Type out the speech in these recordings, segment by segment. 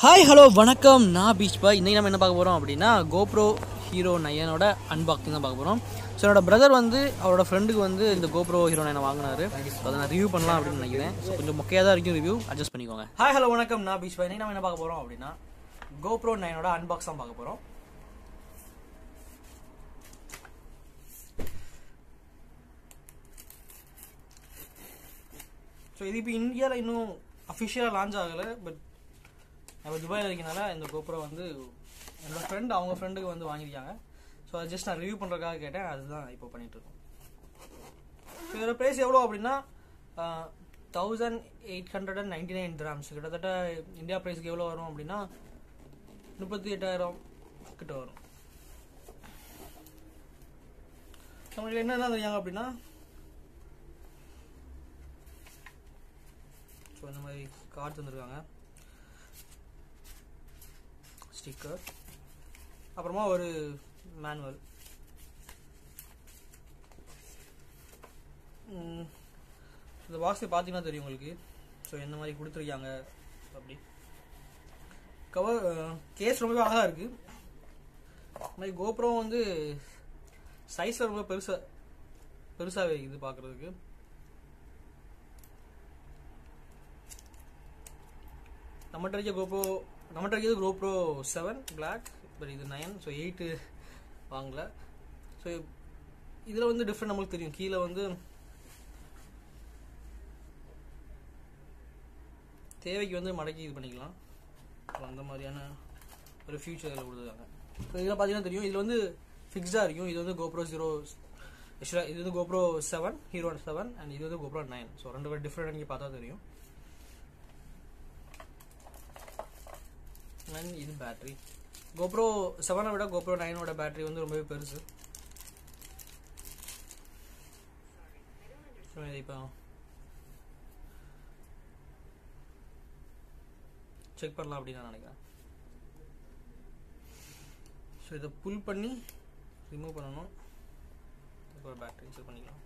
hi hello வணக்கம் நான் beach பாய் இன்றைக்கி நம்ம என்ன பார்க்க போகிறோம் அப்படின்னா கோப்ரோ ஹீரோ நயனோட அன்பாக்சிங் தான் பார்க்க போகிறோம் ஸோ என்னோட பிரதர் வந்து அவரோட ஃப்ரெண்டுக்கு வந்து இந்த கோப்ரோ ஹீரோ நயனை வாங்கினாரு ஸோ அதை நான் ரிவ்யூ பண்ணலாம் அப்படின்னு நினைக்கிறேன் ஸோ கொஞ்சம் மொக்கையாக தான் இருக்கும் ரிவ்யூ அட்ஜஸ்ட் பண்ணிக்கோங்க ஹாய் ஹலோ வணக்கம் நான் பீச் பாய் இன்றைக்கி நம்ம என்ன பார்க்க போகிறோம் அப்படின்னா கோப்ரோ நயனோட அன்பாக்ஸ் தான் பார்க்க போகிறோம் ஸோ இது இப்போ இந்தியாவில் இன்னும் அஃபிஷியலாக லான்ச் ஆகலை பட் நம்ம துபாயில் இருக்கனால இந்த கோப்ரோ வந்து என்னோட ஃப்ரெண்ட் அவங்க ஃப்ரெண்டுக்கு வந்து வாங்கியிருக்காங்க ஸோ அது ஜஸ்ட் நான் ரிவ்யூ பண்ணுறதுக்காக கேட்டேன் அதுதான் இப்போ பண்ணிட்டு இருக்கோம் ஸோ இதோட ப்ரைஸ் எவ்வளோ அப்படின்னா thousand eight hundred and ninety nine grams கிட்டத்தட்ட இந்தியா ப்ரைஸ்க்கு எவ்வளோ வரும் அப்படின்னா முப்பத்தி எட்டாயிரம் கிட்ட வரும் நம்மளுக்கு என்னென்ன தெரியாங்க அப்படின்னா ஸோ இந்த மாதிரி கார்டு தந்திருக்காங்க ஸ்டிக்கர் அப்புறமா ஒரு மேனுவல் இந்த பாக்ஸை பார்த்தீங்கன்னா தெரியும் உங்களுக்கு ஸோ என்ன மாதிரி கொடுத்துருக்காங்க அப்படி கவர் கேஸ் ரொம்பவே அழகாக இருக்குது இந்த மாதிரி கோப்ரோ வந்து சைஸில் ரொம்ப பெருசாக பெருசாகவே இருக்குது பார்க்குறதுக்கு நம்மகிட்ட இருக்க கோப்ரோ நம்மகிட்ட இருக்கிறது கோப்ரோ செவன் பிளாக் பட் இது நயன் ஸோ எயிட்டு வாங்கல ஸோ இதில் வந்து டிஃப்ரெண்ட் நம்மளுக்கு தெரியும் கீழே வந்து தேவைக்கு வந்து மடக்கி இது பண்ணிக்கலாம் ஸோ அந்த மாதிரியான ஒரு ஃபியூச்சர் இதில் கொடுத்துருக்காங்க ஸோ இதில் பார்த்தீங்கன்னா தெரியும் இதில் வந்து ஃபிக்ஸ்டாக இருக்கும் இது வந்து கோப்ரோ ஜீரோ ஆக்சுவலாக இது வந்து GoPro seven hero seven and இது வந்து கோப்ரோ நைன் ஸோ ரெண்டு பேர் டிஃப்ரெண்ட் நீங்கள் பார்த்தா தெரியும் அண்ட் இது பேட்டரி கோப்ரோ செவனை விட கோப்ரோ நைனோட பேட்டரி வந்து ரொம்பவே பெருசு ஸோ இது இப்போ செக் பண்ணலாம் அப்படின்னு நான் நினைக்கிறேன் ஸோ இதை புல் பண்ணி ரிமூவ் பண்ணணும் ஒரு பேட்டரி செக் பண்ணிக்கலாம்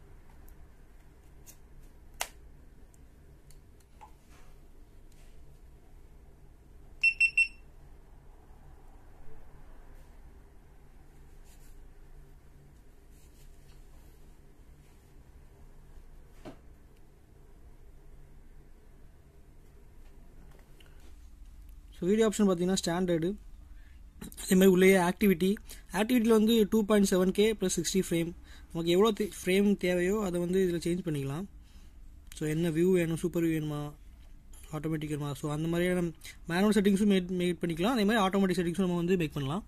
ஸோ வீடியோ ஆப்ஷன் பார்த்தீங்கன்னா ஸ்டாண்டர்டு அதே மாதிரி உள்ளே ஆக்டிவிட்டி ஆக்டிவிட்டியில் வந்து two point seven K plus sixty frame நமக்கு எவ்வளோ ஃப்ரேம் தேவையோ அதை வந்து இதில் சேஞ்ச் பண்ணிக்கலாம் ஸோ என்ன வியூ வேணும் சூப்பர் வியூ வேணுமா ஆட்டோமேட்டிக் வேணுமா ஸோ அந்த மாதிரியான மேனுவல் செட்டிங்ஸும் மேட் மேக் பண்ணிக்கலாம் அதே மாதிரி ஆட்டோமேட்டிக் செட்டிங்ஸும் நம்ம வந்து மேக் பண்ணலாம்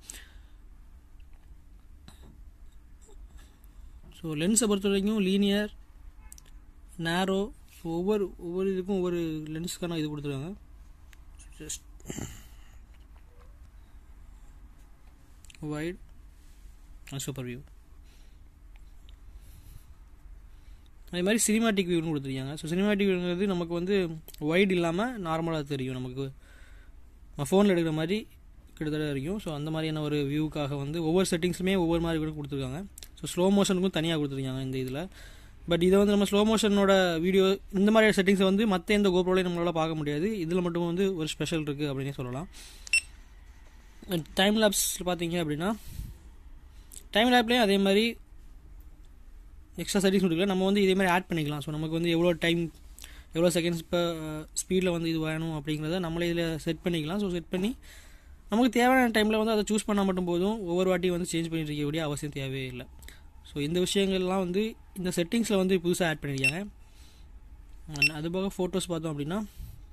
ஸோ லென்ஸை பொறுத்த வரைக்கும் லீனியர் நேரோ ஸோ ஒவ்வொரு ஒவ்வொரு இதுக்கும் ஒவ்வொரு லென்ஸுக்கான இது கொடுத்துருக்காங்க just wide and super view அதே மாதிரி சினிமாட்டிக் வியூன்னு கொடுத்துருக்காங்க ஸோ சினிமாட்டிக் வியூங்கிறது நமக்கு வந்து ஒய்ட் இல்லாமல் நார்மலாக தெரியும் நமக்கு நம்ம ஃபோனில் எடுக்கிற மாதிரி கிட்டத்தட்ட இருக்கும் ஸோ அந்த மாதிரியான ஒரு வியூக்காக வந்து ஒவ்வொரு செட்டிங்ஸுமே ஒவ்வொரு மாதிரி கூட கொடுத்துருக்காங்க ஸோ ஸ்லோ மோஷனுக்கும் தனியாக கொடுத்துருக்காங்க இந்த இதில் பட் இதை வந்து நம்ம ஸ்லோ மோஷனோட வீடியோ இந்த மாதிரி செட்டிங்ஸை வந்து மற்ற எந்த கோப்ரோலையும் நம்மளால் பார்க்க முடியாது இதில் மட்டும் வந்து ஒரு ஸ்பெஷல் இருக்குது அப்படின்னே சொல்லலாம் டைம் லேப்ஸில் பார்த்தீங்க அப்படின்னா டைம் லேப்லேயும் அதே மாதிரி எக்ஸ்ட்ரா செட்டிங்ஸ் கொடுக்கல நம்ம வந்து இதே மாதிரி ஆட் பண்ணிக்கலாம் ஸோ நமக்கு வந்து எவ்வளோ டைம் எவ்வளோ செகண்ட்ஸ் இப்போ ஸ்பீடில் வந்து இது வேணும் அப்படிங்கிறத நம்மளே இதில் செட் பண்ணிக்கலாம் ஸோ செட் பண்ணி நமக்கு தேவையான டைமில் வந்து அதை சூஸ் பண்ணால் மட்டும் போதும் ஒவ்வொரு வாட்டியும் வந்து சேஞ்ச் பண்ணிட்டு இருக்க வேண்டிய அவசியம் தேவையே இல்லை ஸோ இந்த விஷயங்கள்லாம் வந்து இந்த செட்டிங்ஸில் வந்து புதுசாக ஆட் பண்ணியிருக்காங்க அது போக ஃபோட்டோஸ் பார்த்தோம் அப்படின்னா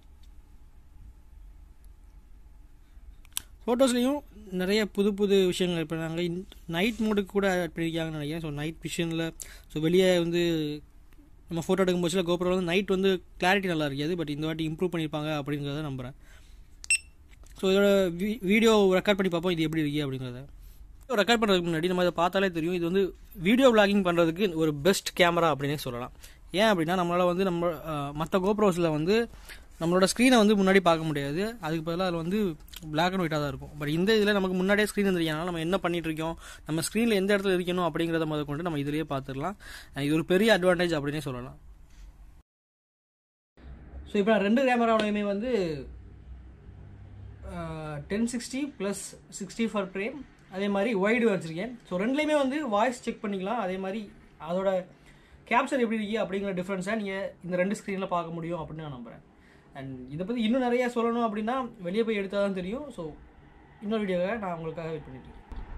ஃபோட்டோஸ்லேயும் நிறைய புது புது விஷயங்கள் இப்போ நாங்கள் நைட் மோடுக்கு கூட ஆட் பண்ணியிருக்காங்கன்னு நினைக்கிறேன் ஸோ நைட் விஷனில் ஸோ வெளியே வந்து நம்ம ஃபோட்டோ எடுக்கும் போச்சுல கோபுரம் வந்து நைட் வந்து கிளாரிட்டி நல்லா இருக்காது பட் இந்த வாட்டி இம்ப்ரூவ் பண்ணியிருப்பாங்க அப்படிங்கிறத நம்புகிறேன் ஸோ இதோட வீடியோ ரெக்கார்ட் பண்ணி பார்ப்போம் இது எப்படி இருக்கு அப்படிங்கிறத ரெக்கார்ட் பண்ணுறதுக்கு முன்னாடி நம்ம இதை பார்த்தாலே தெரியும் இது வந்து வீடியோ விளாகிங் பண்ணுறதுக்கு ஒரு பெஸ்ட் கேமரா அப்படின்னே சொல்லலாம் ஏன் அப்படின்னா நம்மளால் வந்து நம்ம மற்ற கோப்ரோஸில் வந்து நம்மளோட ஸ்க்ரீனை வந்து முன்னாடி பார்க்க முடியாது அதுக்கு பதிலாக அதில் வந்து பிளாக் அண்ட் ஒயிட்டாக தான் இருக்கும் பட் இந்த இதில் நமக்கு முன்னாடியே ஸ்க்ரீன் வந்துருக்கனால நம்ம என்ன பண்ணிட்டு இருக்கோம் நம்ம ஸ்க்ரீனில் எந்த இடத்துல இருக்கணும் அப்படிங்கிறத முத கொண்டு நம்ம இதிலேயே பார்த்துடலாம் இது ஒரு பெரிய அட்வான்டேஜ் அப்படின்னே சொல்லலாம் ஸோ இப்போ நான் ரெண்டு கேமராவிலையுமே வந்து ten sixty plus sixty four frame அதே மாதிரி ஒய்டு வச்சுருக்கேன் ஸோ ரெண்டுலேயுமே வந்து வாய்ஸ் செக் பண்ணிக்கலாம் அதே மாதிரி அதோட கேப்சர் எப்படி இருக்கு அப்படிங்கிற டிஃப்ரென்ஸை நீங்கள் இந்த ரெண்டு ஸ்க்ரீனில் பார்க்க முடியும் அப்படின்னு நான் நம்புகிறேன் அண்ட் இதை பற்றி இன்னும் நிறைய சொல்லணும் அப்படின்னா வெளியே போய் எடுத்தால் தான் தெரியும் ஸோ இன்னொரு வீடியோவை நான் உங்களுக்காக வெயிட் பண்ணிட்டு இருக்கேன்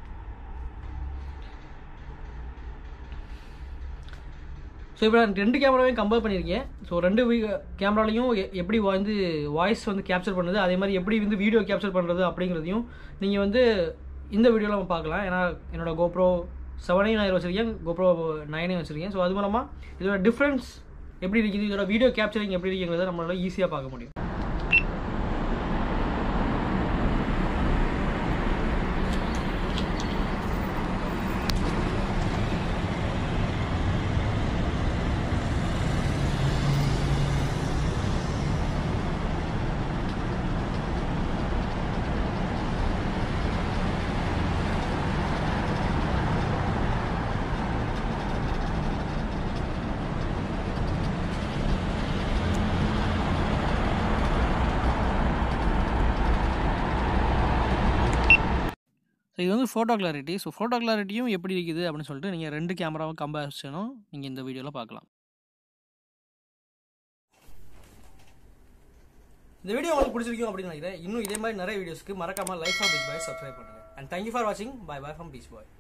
ஸோ இப்போ நான் ரெண்டு கேமராவையும் கம்பேர் பண்ணியிருக்கேன் ஸோ ரெண்டு கேமராலையும் எப்படி வந்து வாய்ஸ் வந்து கேப்சர் பண்ணுறது அதே மாதிரி எப்படி வந்து வீடியோ கேப்சர் பண்ணுறது அப்படிங்கிறதையும் நீங்கள் வந்து இந்த வீடியோவில் நம்ம பார்க்கலாம் ஏன்னா என்னோட கோப்ரோ செவனையும் நான் வச்சுருக்கேன் கோப்ரோ நைனையும் வச்சுருக்கேன் ஸோ அது மூலமாக இதோட டிஃப்ரென்ஸ் எப்படி இருக்குது இதோட வீடியோ கேப்சரிங் எப்படி இருக்குங்கிறத நம்மளால ஈஸியாக பார்க்க முடியும் ஸோ இது வந்து ஃபோட்டோ கிளாரிட்டி ஸோ ஃபோட்டோ கிளாரிட்டியும் எப்படி இருக்குது அப்படின்னு சொல்லிட்டு நீங்கள் ரெண்டு கேமராவும் கம்பேரிசனும் நீங்கள் இந்த வீடியோவில் பார்க்கலாம் இந்த வீடியோ உங்களுக்கு பிடிச்சிருக்கும் அப்படின்னு நினைக்கிறேன் இன்னும் இதே மாதிரி நிறைய வீடியோஸ்க்கு மறக்காமல் life of beach bye subscribe பண்ணுங்கள் அண்ட் தேங்க்யூ ஃபார் வாட்சிங் bye bye from beach bye